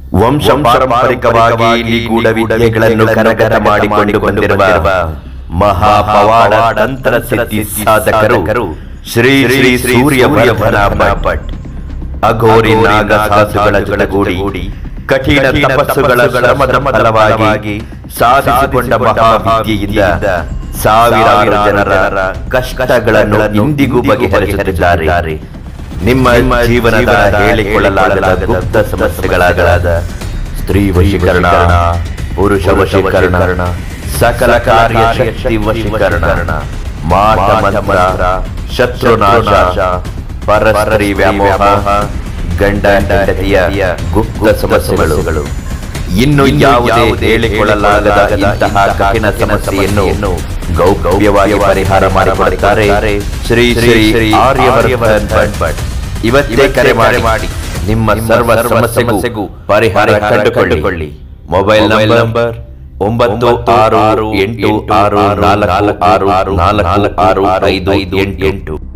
ವಂಶ ಪಾರಂಪರಿಕವಾಗಿ ನಿಗೂಢ ವಿದ್ಯೆಗಳನ್ನು ಕರಗತ ಮಾಡಿಕೊಂಡು ಬಂದಿರುವ ಮಹಾಪವಾಡ ತಂತ್ರ ಸಿದ್ಧಿ ಸಾಧಕರು ಶ್ರೀ ಶ್ರೀ ಸೂರ್ಯ ಭಟ್ ಅಘೋರಿ ನಾಗ ಸಾಧುಗಳ ಜೊತೆಗೂಡಿ ಕಠಿಣ ತಪಸ್ಸುಗಳ ಶ್ರಮದ ಫಲವಾಗಿ ಸಾಧಿಸಿಕೊಂಡ ಮಹಾವಿದ್ಯೆಯಿಂದ ಸಾವಿರಾರು ಜನರ ಕಷ್ಟಗಳನ್ನು ಇಂದಿಗೂ ಬಗೆಹರಿಸುತ್ತಿದ್ದಾರೆ ನಿಮ್ಮ ಜೀವನದ ಹೇಳಿಕೊಳ್ಳಲಾಗದ ಗುಪ್ತ ಸಮಸ್ಯೆಗಳಾದ ಸ್ತ್ರೀ ವಶೀಕರಣ ಪುರುಷ ವಶೀಕರಣ ಸಕಲ ಕಾರ್ಯ ಶಕ್ತಿ ವಶೀಕರಣ ಮಾಟ ಮಂತ್ರ ಶತ್ರುನಾಶ ಪರಸ್ಪರಿ ವ್ಯಾಮೋಹ ಗಂಡ ಹೆಂಡತಿಯ ಗುಪ್ತ ಸಮಸ್ಯೆಗಳು ಇನ್ನು ಯಾವುದೇ ಹೇಳಿಕೊಳ್ಳಲಾಗದ ಇಂತಹ ಕಠಿಣ ಸಮಸ್ಯೆಯನ್ನು ಗೌಪ್ಯವಾಗಿ ಪರಿಹಾರ ಮಾಡಿಕೊಡುತ್ತಾರೆ ಶ್ರೀ ಶ್ರೀ ಶ್ರೀ ಆರ್ಯವರ್ಧನ್ ಭಟ್ ಇವತ್ತೇ ಕರೆ ಮಾಡಿ ಮಾಡಿ ನಿಮ್ಮ ಸರ್ವ ಸಮಸ್ಯೆಗೂ ಪರಿಹಾರ ಕಂಡುಕೊಳ್ಳಿ ಮೊಬೈಲ್ ನಂಬರ್ ಒಂಬತ್ತು ಆರು ಆರು ಎಂಟು ಆರು ನಾಲ್ಕು ಆರು ಆರು ನಾಲ್ಕು ಆರು ಐದು ಐದು ಎಂಟು ಎಂಟು